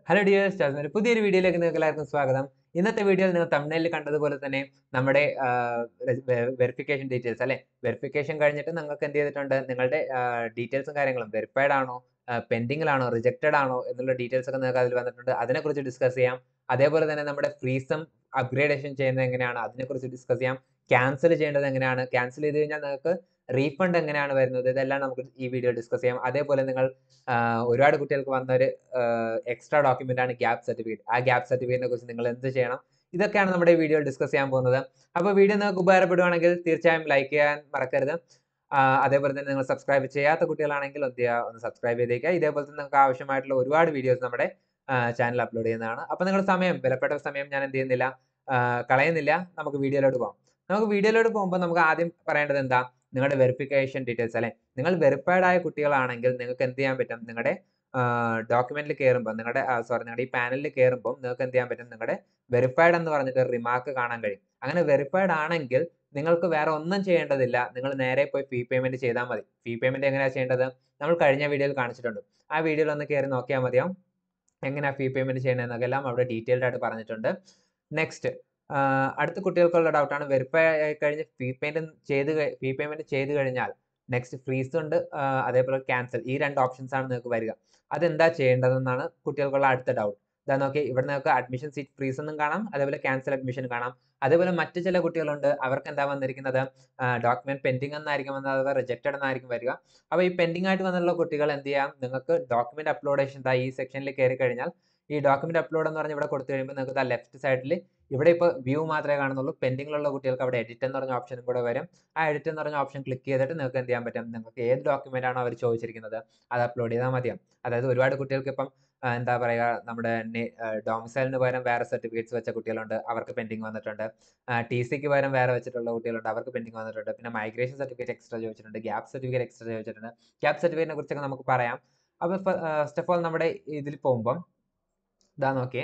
hello dears Jasmine പുതിയൊരു വീഡിയോയിലേക്ക് നിങ്ങൾക്ക് എല്ലാവർക്കും സ്വാഗതം ഇന്നത്തെ വീഡിയോയിൽ നിങ്ങൾ തമിഴിൽ കണ്ടതുപോലെ തന്നെ നമ്മുടെ വെരിഫിക്കേഷൻ ഡീറ്റെയിൽസ് അല്ലെ വെരിഫിക്കേഷൻ കഴിഞ്ഞിട്ട് നിങ്ങൾക്ക് എന്ത് ചെയ്തിട്ടുണ്ട് നിങ്ങളുടെ ഡീറ്റെയിൽസും കാര്യങ്ങളും വെരിഫൈഡ് ആണോ പെൻഡിങ്ങിലാണോ റിജക്റ്റഡ് ആണോ എന്നുള്ള ഡീറ്റെയിൽസ് ഒക്കെ നിങ്ങൾക്ക് അതിൽ വന്നിട്ടുണ്ട് അതിനെക്കുറിച്ച് ഡിസ്കസ് ചെയ്യാം അതേപോലെ തന്നെ നമ്മുടെ ഫ്രീസം അപ്ഗ്രേഡേഷൻ ചെയ്യുന്നത് എങ്ങനെയാണ് അതിനെക്കുറിച്ച് ഡിസ്കസ് ചെയ്യാം ക്യാൻസൽ ചെയ്യേണ്ടത് എങ്ങനെയാണ് ക്യാൻസൽ ചെയ്ത് കഴിഞ്ഞാൽ നിങ്ങൾക്ക് റീഫണ്ട് എങ്ങനെയാണ് വരുന്നത് ഇതെല്ലാം നമുക്ക് ഈ വീഡിയോ ഡിസ്കസ് ചെയ്യാം അതേപോലെ നിങ്ങൾ ഒരുപാട് കുട്ടികൾക്ക് വന്ന ഒരു എക്സ്ട്രാ ഡോക്യുമെന്റ് ആണ് ഗ്യാപ് സർട്ടിഫിക്കറ്റ് ആ ഗ്യാപ് സർട്ടിഫിക്കറ്റിനെ കുറിച്ച് നിങ്ങൾ എന്ത് ചെയ്യണം ഇതൊക്കെയാണ് നമ്മുടെ വീഡിയോ ഡിസ്കസ് ചെയ്യാൻ പോകുന്നത് അപ്പോൾ വീഡിയോ നിങ്ങൾക്ക് ഉപകാരപ്പെടുവാണെങ്കിൽ തീർച്ചയായും ലൈക്ക് ചെയ്യാൻ മറക്കരുത് അതേപോലെ തന്നെ നിങ്ങൾ സബ്സ്ക്രൈബ് ചെയ്യാത്ത കുട്ടികളാണെങ്കിൽ എന്ത് ചെയ്യുക ഒന്ന് സബ്സ്ക്രൈബ് ചെയ്തേക്കുക ഇതേപോലെ തന്നെ നിങ്ങൾക്ക് ആവശ്യമായിട്ടുള്ള ഒരുപാട് വീഡിയോസ് നമ്മുടെ ചാനൽ അപ്ലോഡ് ചെയ്യുന്നതാണ് അപ്പോൾ നിങ്ങൾ സമയം വിലപ്പെട്ട സമയം ഞാൻ എന്ത് ചെയ്യുന്നില്ല കളയുന്നില്ല നമുക്ക് വീഡിയോയിലോട്ട് പോകാം നമുക്ക് വീഡിയോയിലോട്ട് പോകുമ്പോൾ നമുക്ക് ആദ്യം പറയേണ്ടത് എന്താ നിങ്ങളുടെ വെരിഫിക്കേഷൻ ഡീറ്റെയിൽസ് അല്ലെ നിങ്ങൾ വെരിഫൈഡ് ആയ കുട്ടികളാണെങ്കിൽ നിങ്ങൾക്ക് എന്ത് ചെയ്യാൻ പറ്റും നിങ്ങളുടെ ഡോക്യുമെന്റിൽ കയറുമ്പോൾ നിങ്ങളുടെ സോറി നിങ്ങളുടെ ഈ പാനലിൽ കയറുമ്പോൾ നിങ്ങൾക്ക് എന്ത് ചെയ്യാൻ പറ്റും നിങ്ങളുടെ വെരിഫൈഡ് എന്ന് പറഞ്ഞിട്ട് റിമാർക്ക് കാണാൻ കഴിയും അങ്ങനെ വെരിഫൈഡ് ആണെങ്കിൽ നിങ്ങൾക്ക് വേറെ ഒന്നും ചെയ്യേണ്ടതില്ല നിങ്ങൾ നേരെ പോയി ഫീ പേയ്മെന്റ് ചെയ്താൽ മതി ഫീ പേയ്മെന്റ് എങ്ങനെയാണ് ചെയ്യേണ്ടത് നമ്മൾ കഴിഞ്ഞ വീഡിയോയിൽ കാണിച്ചിട്ടുണ്ട് ആ വീഡിയോയിൽ ഒന്ന് കയറി നോക്കിയാൽ മതിയാവും എങ്ങനെയാണ് ഫീ പേയ്മെന്റ് ചെയ്യണമെന്നൊക്കെ എല്ലാം അവിടെ ഡീറ്റെയിൽഡ് ആയിട്ട് പറഞ്ഞിട്ടുണ്ട് നെക്സ്റ്റ് അടുത്ത കുട്ടികൾക്കുള്ള ഡൗട്ടാണ് വെരിഫൈ ആയി കഴിഞ്ഞ് ഫീ പേയ്മെന്റ് ചെയ്ത് ഫീ പേയ്മെന്റ് ചെയ്ത് കഴിഞ്ഞാൽ നെക്സ്റ്റ് ഫ്രീസ് ഉണ്ട് അതേപോലെ ക്യാൻസൽ ഈ രണ്ട് ഓപ്ഷൻസ് ആണ് നിങ്ങൾക്ക് വരിക അതെന്താ ചെയ്യേണ്ടതെന്നാണ് കുട്ടികൾക്കുള്ള അടുത്ത ഡൗട്ട് ഇതാ നോക്കി ഇവിടെ നിങ്ങൾക്ക് അഡ്മിഷൻ സീറ്റ് ഫ്രീസ് എന്നും കാണാം അതേപോലെ ക്യാൻസൽ അഡ്മിഷൻ കാണാം അതേപോലെ മറ്റു ചില കുട്ടികളുണ്ട് അവർക്ക് എന്താ വന്നിരിക്കുന്നത് ഡോക്യുമെന്റ് പെൻഡിങ് എന്നായിരിക്കും വന്നത് അഥവാ റിജക്റ്റഡ് എന്നായിരിക്കും വരിക അപ്പോൾ ഈ പെൻഡിങ് ആയിട്ട് വന്നുള്ള കുട്ടികൾ എന്ത് ചെയ്യാം നിങ്ങൾക്ക് ഡോക്യുമെന്റ് അപ്ലോഡേഷൻ ഈ സെക്ഷനിൽ കയറി കഴിഞ്ഞാൽ ഈ ഡോക്യുമെന്റ് അപ്ലോഡ് എന്ന് പറഞ്ഞ് ഇവിടെ കൊടുത്തു കഴിയുമ്പോൾ നിങ്ങൾക്ക് ലെഫ്റ്റ് സൈഡിൽ ഇവിടെ ഇപ്പോൾ വ്യൂ മാത്രമേ കാണുന്നുള്ളൂ പെൻഡിങ്ങിലുള്ള കുട്ടികൾക്ക് അവിടെ എഡിറ്റ് എന്ന് പറഞ്ഞ ഓപ്ഷനും കൂടെ വരും ആ എഡിറ്റ് എന്ന് പറഞ്ഞ ഓപ്ഷൻ ക്ലിക്ക് ചെയ്തിട്ട് നിങ്ങൾക്ക് എന്ത് ചെയ്യാൻ പറ്റും നിങ്ങൾക്ക് ഏത് ഡോക്യുമെന്റ് ആണോ അവർ ചോദിച്ചിരിക്കുന്നത് അത് അപ്ലോഡ് ചെയ്താൽ മതിയാവും അതായത് ഒരുപാട് കുട്ടികൾക്ക് ഇപ്പം എന്താ പറയുക നമ്മുടെ ഡോമിസൈലിന് പകരം വേറെ സർട്ടിഫിക്കറ്റ്സ് വെച്ച കുട്ടികളുണ്ട് അവർക്ക് പെൻഡിങ് വന്നിട്ടുണ്ട് ടി സിക്ക് പകരം വേറെ വെച്ചിട്ടുള്ള കുട്ടികളുണ്ട് അവർക്ക് പെൻഡിങ് വന്നിട്ടുണ്ട് പിന്നെ മൈഗ്രേഷൻ സർട്ടിഫിക്കറ്റ് എക്സ്ട്രാ ചോദിച്ചിട്ടുണ്ട് ഗ്യാപ് സർട്ടിഫിക്കറ്റ് എക്സ്ട്രാ ചോദിച്ചിട്ടുണ്ട് ഗ്യാപ് സർട്ടിഫിക്കറ്റിനെ കുറിച്ചൊക്കെ നമുക്ക് പറയാം അപ്പോൾ ഫസ്റ്റ് ഓഫ് ഓൾ നമ്മുടെ ഇതിൽ പോകുമ്പം ഇതാ നോക്കിയേ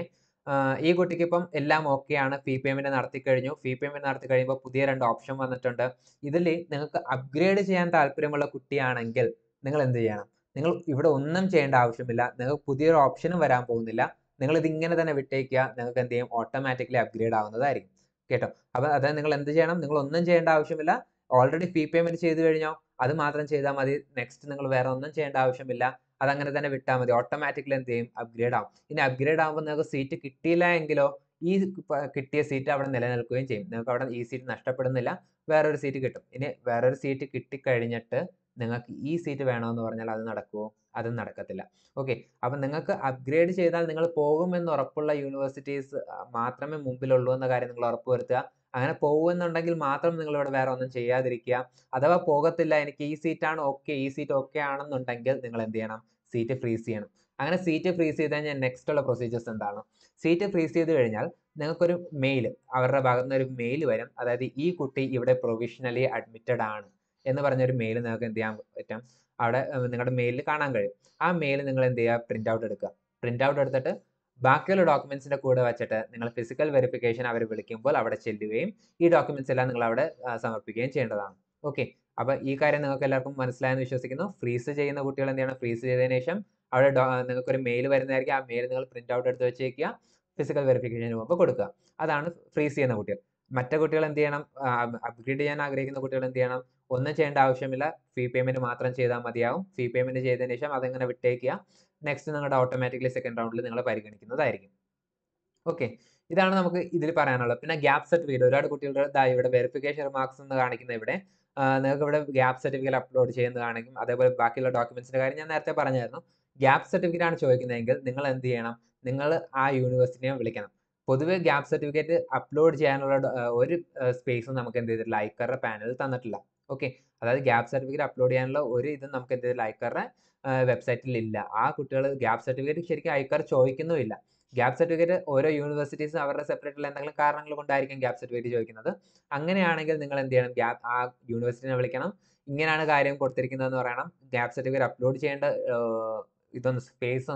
ഈ കുട്ടിക്ക് ഇപ്പം എല്ലാം ഓക്കെ ആണ് ഫീ പേയ്മെന്റ് നടത്തി കഴിഞ്ഞു ഫീ പേയ്മെന്റ് നടത്തി കഴിയുമ്പോൾ പുതിയ രണ്ട് ഓപ്ഷൻ വന്നിട്ടുണ്ട് ഇതിൽ നിങ്ങൾക്ക് അപ്ഗ്രേഡ് ചെയ്യാൻ താല്പര്യമുള്ള കുട്ടിയാണെങ്കിൽ നിങ്ങൾ എന്ത് ചെയ്യണം നിങ്ങൾ ഇവിടെ ഒന്നും ചെയ്യേണ്ട ആവശ്യമില്ല നിങ്ങൾക്ക് പുതിയൊരു ഓപ്ഷനും വരാൻ പോകുന്നില്ല നിങ്ങൾ ഇതിങ്ങനെ തന്നെ വിട്ടേക്കുക നിങ്ങൾക്ക് എന്ത് ചെയ്യും ഓട്ടോമാറ്റിക്കലി അപ്ഗ്രേഡ് ആവുന്നതായിരിക്കും കേട്ടോ അപ്പം അതായത് നിങ്ങൾ എന്ത് ചെയ്യണം നിങ്ങൾ ഒന്നും ചെയ്യേണ്ട ആവശ്യമില്ല ഓൾറെഡി ഫീ പേയ്മെന്റ് ചെയ്ത് കഴിഞ്ഞോ അത് മാത്രം ചെയ്താൽ മതി നെക്സ്റ്റ് നിങ്ങൾ വേറെ ഒന്നും ചെയ്യേണ്ട ആവശ്യമില്ല അതങ്ങനെ തന്നെ വിട്ടാൽ മതി ഓട്ടോമാറ്റിക്കലി എന്ത് ചെയ്യും അപ്ഗ്രേഡ് ആവും ഇനി അപ്ഗ്രേഡ് ആകുമ്പോൾ നിങ്ങൾക്ക് സീറ്റ് കിട്ടിയില്ല എങ്കിലോ ഈ കിട്ടിയ സീറ്റ് അവിടെ നിലനിൽക്കുകയും ചെയ്യും നിങ്ങൾക്ക് അവിടെ ഈ സീറ്റ് നഷ്ടപ്പെടുന്നില്ല വേറൊരു സീറ്റ് കിട്ടും ഇനി വേറൊരു സീറ്റ് കിട്ടിക്കഴിഞ്ഞിട്ട് നിങ്ങൾക്ക് ഈ സീറ്റ് വേണമെന്ന് പറഞ്ഞാൽ അത് നടക്കുമോ അതും നടക്കത്തില്ല ഓക്കെ അപ്പം നിങ്ങൾക്ക് അപ്ഗ്രേഡ് ചെയ്താൽ നിങ്ങൾ പോകുമെന്ന് ഉറപ്പുള്ള യൂണിവേഴ്സിറ്റീസ് മാത്രമേ മുമ്പിലുള്ളൂ എന്ന കാര്യം നിങ്ങൾ ഉറപ്പുവരുത്തുക അങ്ങനെ പോകുമെന്നുണ്ടെങ്കിൽ മാത്രം നിങ്ങൾ ഇവിടെ വേറെ ഒന്നും ചെയ്യാതിരിക്കുക അഥവാ പോകത്തില്ല എനിക്ക് ഈ സീറ്റാണ് ഓക്കെ ഈ സീറ്റ് ഓക്കെ ആണെന്നുണ്ടെങ്കിൽ നിങ്ങൾ എന്ത് ചെയ്യണം സീറ്റ് ഫ്രീസ് ചെയ്യണം അങ്ങനെ സീറ്റ് ഫ്രീസ് ചെയ്ത് കഴിഞ്ഞാൽ നെക്സ്റ്റ് ഉള്ള പ്രൊസീജിയേഴ്സ് എന്താണ് സീറ്റ് ഫ്രീസ് ചെയ്ത് കഴിഞ്ഞാൽ നിങ്ങൾക്കൊരു മെയിൽ അവരുടെ ഭാഗത്ത് നിന്ന് ഒരു മെയിൽ വരും അതായത് ഈ കുട്ടി ഇവിടെ പ്രൊവിഷണലി അഡ്മിറ്റഡ് ആണ് എന്ന് പറഞ്ഞൊരു മെയിൽ നിങ്ങൾക്ക് എന്ത് ചെയ്യാൻ പറ്റും അവിടെ നിങ്ങളുടെ മെയിലിൽ കാണാൻ കഴിയും ആ മെയിൽ നിങ്ങൾ എന്ത് ചെയ്യുക പ്രിന്റ് ഔട്ട് എടുക്കുക പ്രിന്റ് ഔട്ട് എടുത്തിട്ട് ബാക്കിയുള്ള ഡോക്യുമെന്റ്സിന്റെ കൂടെ വെച്ചിട്ട് നിങ്ങൾ ഫിസിക്കൽ വെരിഫിക്കേഷൻ അവർ വിളിക്കുമ്പോൾ അവിടെ ചെല്ലുകയും ഈ ഡോക്യുമെന്റ്സ് എല്ലാം നിങ്ങൾ അവിടെ സമർപ്പിക്കുകയും ചെയ്യേണ്ടതാണ് ഓക്കെ അപ്പൊ ഈ കാര്യം നിങ്ങൾക്ക് എല്ലാവർക്കും മനസ്സിലായെന്ന് വിശ്വസിക്കുന്നു ഫ്രീസ് ചെയ്യുന്ന കുട്ടികൾ എന്ത് ചെയ്യണം ഫ്രീസ് ചെയ്തതിനു ശേഷം അവിടെ നിങ്ങൾക്ക് ഒരു മെയിൽ വരുന്നതായിരിക്കും ആ മെയിൽ നിങ്ങൾ പ്രിന്റ് ഔട്ട് എടുത്ത് വെച്ചേക്കുക ഫിസിക്കൽ വെരിഫിക്കേഷന് മുമ്പ് കൊടുക്കുക അതാണ് ഫ്രീസ് ചെയ്യുന്ന കുട്ടികൾ മറ്റേ കുട്ടികൾ എന്ത് ചെയ്യണം അപ്ഗ്രേഡ് ചെയ്യാൻ ആഗ്രഹിക്കുന്ന കുട്ടികൾ എന്ത് ചെയ്യണം ഒന്നും ചെയ്യേണ്ട ആവശ്യമില്ല ഫീ പേയ്മെന്റ് മാത്രം ചെയ്താൽ മതിയാവും ഫീ പേയ്മെന്റ് ചെയ്തതിനു ശേഷം അതങ്ങനെ വിട്ടേക്കുക നെക്സ്റ്റ് നിങ്ങളുടെ ഓട്ടോമാറ്റിക്കലി സെക്കൻഡ് റൗണ്ടിൽ നിങ്ങൾ പരിഗണിക്കുന്നതായിരിക്കും ഓക്കെ ഇതാണ് നമുക്ക് ഇതിൽ പറയാനുള്ളത് പിന്നെ ഗ്യാപ് സർട്ടിഫിക്കറ്റ് ഒരുപാട് കുട്ടികളുടെ ഇവിടെ വെരിഫിക്കേഷൻ റിമാർക്സ് എന്ന് കാണിക്കുന്ന ഇവിടെ നിങ്ങൾക്ക് ഇവിടെ ഗ്യാപ് സർട്ടിഫിക്കറ്റ് അപ്ലോഡ് ചെയ്യുന്നത് കാണിക്കും അതേപോലെ ബാക്കിയുള്ള ഡോക്യുമെന്റ്സിന്റെ കാര്യം ഞാൻ നേരത്തെ പറഞ്ഞായിരുന്നു ഗ്യാപ് സർട്ടിഫിക്കറ്റ് ആണ് ചോദിക്കുന്നതെങ്കിൽ നിങ്ങൾ എന്ത് ചെയ്യണം നിങ്ങൾ ആ യൂണിവേഴ്സിറ്റിയെ വിളിക്കണം പൊതുവെ ഗ്യാപ് സർട്ടിഫിക്കറ്റ് അപ്ലോഡ് ചെയ്യാനുള്ള ഒരു സ്പേസും നമുക്ക് എന്ത് ചെയ്തിട്ടില്ല ഐക്കറുടെ പാനൽ തന്നിട്ടില്ല ഓക്കെ അതായത് ഗ്യാപ് സർട്ടിഫിക്കറ്റ് അപ്ലോഡ് ചെയ്യാനുള്ള ഒരു ഇതും നമുക്ക് എന്ത് ചെയ്തില്ല ഐക്കറുടെ വെബ്സൈറ്റിൽ ഇല്ല ആ കുട്ടികൾ ഗ്യാപ് സർട്ടിഫിക്കറ്റ് ശരിക്കും ഐക്കർ ചോദിക്കുന്നുമില്ല ഗ്യാപ് സർട്ടിഫിക്കറ്റ് ഓരോ യൂണിവേഴ്സിറ്റീസും അവരുടെ സെപ്പറേറ്റുള്ള എന്തെങ്കിലും കാരണങ്ങൾ കൊണ്ടായിരിക്കും ഗ്യാപ് സർട്ടിഫിക്കറ്റ് ചോദിക്കുന്നത് അങ്ങനെയാണെങ്കിൽ നിങ്ങൾ എന്ത് ചെയ്യണം ഗ്യാപ് ആ യൂണിവേഴ്സിറ്റിനെ വിളിക്കണം ഇങ്ങനെയാണ് കാര്യം കൊടുത്തിരിക്കുന്നതെന്ന് പറയണം ഗ്യാപ് സർട്ടിഫിക്കറ്റ് അപ്ലോഡ് ചെയ്യേണ്ട ഇതൊന്നും സ്പേസ് ഒന്നും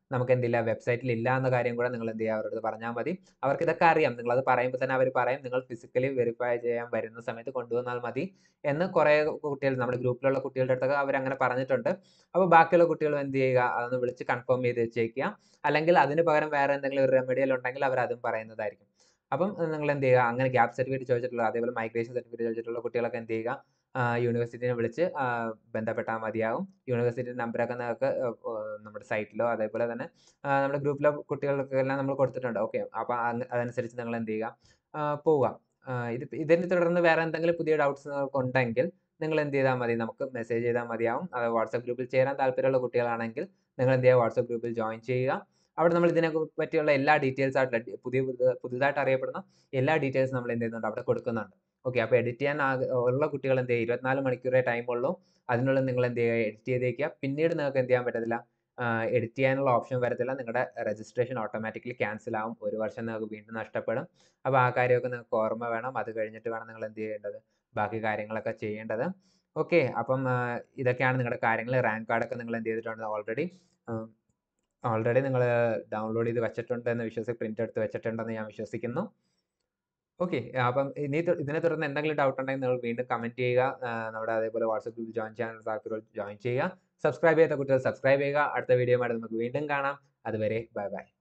നമുക്ക് എന്തില്ല വെബ്സൈറ്റിൽ ഇല്ല എന്ന കാര്യം കൂടെ നിങ്ങൾ എന്ത് ചെയ്യുക അവരോട് പറഞ്ഞാൽ മതി അവർക്ക് ഇതൊക്കെ അറിയാം നിങ്ങളത് പറയുമ്പോൾ തന്നെ അവർ പറയും നിങ്ങൾ ഫിസിക്കലി വെരിഫൈ ചെയ്യാൻ വരുന്ന സമയത്ത് കൊണ്ടുവന്നാൽ മതി എന്ന് കുറേ കുട്ടികൾ നമ്മുടെ ഗ്രൂപ്പിലുള്ള കുട്ടികളുടെ അടുത്തൊക്കെ അവർ അങ്ങനെ പറഞ്ഞിട്ടുണ്ട് അപ്പോൾ ബാക്കിയുള്ള കുട്ടികൾ എന്ത് ചെയ്യുക അതൊന്ന് വിളിച്ച് കൺഫേം ചെയ്ത് വെച്ചേക്കുക അല്ലെങ്കിൽ അതിന് പകരം വേറെ എന്തെങ്കിലും ഒരു റെമഡിയൽ ഉണ്ടെങ്കിൽ അവർ അതും പറയുന്നതായിരിക്കും അപ്പം നിങ്ങൾ എന്ത് ചെയ്യുക അങ്ങനെ ഗ്യാപ്പ് സർട്ടിഫിക്കറ്റ് ചോദിച്ചിട്ടുള്ള അതേപോലെ മൈഗ്രേഷൻ സർട്ടിഫിക്കറ്റ് ചോദിച്ചിട്ടുള്ള കുട്ടികളൊക്കെ എന്ത് ചെയ്യുക യൂണിവേഴ്സിറ്റിനെ വിളിച്ച് ബന്ധപ്പെട്ടാൽ മതിയാകും യൂണിവേഴ്സിറ്റി നമ്പറൊക്കെ നിങ്ങൾക്ക് നമ്മുടെ സൈറ്റിലോ അതേപോലെ തന്നെ നമ്മുടെ ഗ്രൂപ്പിലെ കുട്ടികൾക്കെല്ലാം നമ്മൾ കൊടുത്തിട്ടുണ്ട് ഓക്കെ അപ്പോൾ അതനുസരിച്ച് നിങ്ങൾ എന്ത് ചെയ്യുക പോവുക ഇത് ഇതിനെ തുടർന്ന് വേറെ എന്തെങ്കിലും പുതിയ ഡൗട്ട്സ് നിങ്ങൾക്ക് ഉണ്ടെങ്കിൽ നിങ്ങൾ എന്ത് ചെയ്താൽ മതി നമുക്ക് മെസ്സേജ് ചെയ്താൽ മതിയാവും അത് വാട്സപ്പ് ഗ്രൂപ്പിൽ ചേരാൻ താല്പര്യമുള്ള കുട്ടികളാണെങ്കിൽ നിങ്ങൾ എന്ത് ചെയ്യുക വാട്സപ്പ് ഗ്രൂപ്പിൽ ജോയിൻ ചെയ്യുക അവിടെ നമ്മൾ ഇതിനെ പറ്റിയുള്ള എല്ലാ ഡീറ്റെയിൽസ് ആയിട്ട് പുതിയ പുതുതായിട്ട് അറിയപ്പെടുന്ന എല്ലാ ഡീറ്റെയിൽസും നമ്മൾ എന്ത് ചെയ്യുന്നുണ്ട് അവിടെ കൊടുക്കുന്നുണ്ട് ഓക്കെ അപ്പോൾ എഡിറ്റ് ചെയ്യാൻ ഉള്ള കുട്ടികൾ എന്ത് ചെയ്യുക ഇരുപത്തിനാല് മണിക്കൂറേ ടൈം ഉള്ളൂ അതിനുള്ളിൽ നിങ്ങൾ എന്ത് ചെയ്യുക എഡിറ്റ് ചെയ്തേക്കുക പിന്നീട് നിങ്ങൾക്ക് എന്ത് ചെയ്യാൻ പറ്റത്തില്ല എഡിറ്റ് ചെയ്യാനുള്ള ഓപ്ഷൻ വരത്തില്ല നിങ്ങളുടെ രജിസ്ട്രേഷൻ ഓട്ടോമാറ്റിക്കലി ക്യാൻസൽ ആവും ഒരു വർഷം നിങ്ങൾക്ക് വീണ്ടും നഷ്ടപ്പെടും അപ്പോൾ ആ കാര്യമൊക്കെ നിങ്ങൾക്ക് ഓർമ്മ വേണം അത് കഴിഞ്ഞിട്ട് വേണം നിങ്ങൾ എന്ത് ചെയ്യേണ്ടത് ബാക്കി കാര്യങ്ങളൊക്കെ ചെയ്യേണ്ടത് ഓക്കെ അപ്പം ഇതൊക്കെയാണ് നിങ്ങളുടെ കാര്യങ്ങൾ റാങ്ക് കാർഡൊക്കെ നിങ്ങൾ എന്ത് ചെയ്തിട്ടുണ്ട് ഓൾറെഡി ഓൾറെഡി നിങ്ങൾ ഡൗൺലോഡ് ചെയ്ത് വെച്ചിട്ടുണ്ട് എന്ന് വിശ്വസിച്ച് പ്രിൻ്റ് എടുത്ത് വെച്ചിട്ടുണ്ടെന്ന് ഞാൻ വിശ്വസിക്കുന്നു ഓക്കെ അപ്പം ഇനി ഇതിനെ തുടർന്ന് എന്തെങ്കിലും ഡൗട്ട് ഉണ്ടെങ്കിൽ നിങ്ങൾ വീണ്ടും കമൻറ്റ് ചെയ്യുക നമ്മുടെ അതേപോലെ വാട്സപ്പ് ഗ്രൂപ്പ് ജോയിൻ ചെയ്യാൻ താല്പര്യം ജോയിൻ ചെയ്യുക സബ്സ്ക്രൈബ് ചെയ്ത കുട്ടികൾ സബ്സ്ക്രൈബ് ചെയ്യുക അടുത്ത വീഡിയോ നമുക്ക് വീണ്ടും കാണാം അതുവരെ ബൈ ബൈ